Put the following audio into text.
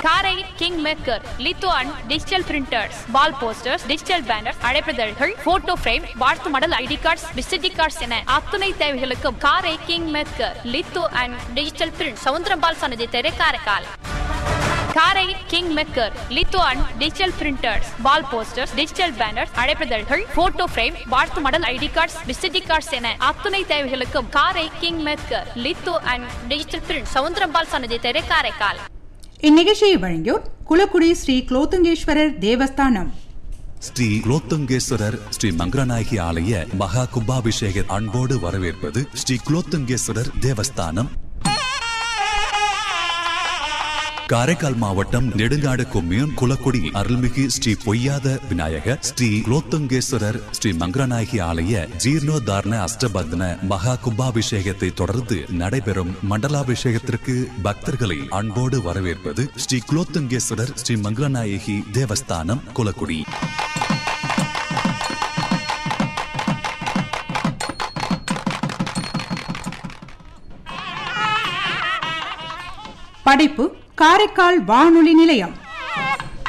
காரை king maker litho and digital printers wall posters digital banners அழைப்பிதழ்கள் photo frame வாழ்த்து model ID cards visiting cards என அத்துணை தேவைகளுக்கும் Karai king maker litho and digital print Soundarambal சன்னதி தெரு Karaikal Karai king maker litho and digital printers wall posters digital banners அழைப்பிதழ்கள் photo frame வாழ்த்து model ID cards visiting cards என அத்துணை தேவைகளுக்கும் Karai king maker litho and digital print Soundarambal சன்னதி தெரு காரைக்கால் இந்நிகழ்ச்சியை வழங்கியோர் குலக்குடி ஸ்ரீ குலோத்துங்கேஸ்வரர் தேவஸ்தானம் ஸ்ரீ குலோத்துங்கேஸ்வரர் ஸ்ரீ மங்கரநாயகி ஆலய மகா கும்பாபிஷேக அன்போடு வரவேற்பது ஸ்ரீ குலோத்துங்கேஸ்வரர் தேவஸ்தானம் காரைக்கால் மாவட்டம் நெடுங்காடு கொம்மியூன் குலக்குடி அருள்மிகு ஸ்ரீ பொய்யாத விநாயகர் ஸ்ரீ குலோத்துங்கேஸ்வரர் ஸ்ரீ மங்கரநாயகி ஆலய ஜீர்ணோதாரண அஷ்டபந்தன மகா கும்பாபிஷேகத்தை தொடர்ந்து நடைபெறும் மண்டலாபிஷேகத்திற்கு பக்தர்களை அன்போடு வரவேற்பது ஸ்ரீ குலோத்துங்கேஸ்வரர் ஸ்ரீ மங்கரநாயகி தேவஸ்தானம் குலக்குடி படைப்பு காரைக்கால் வானொலி நிலையம்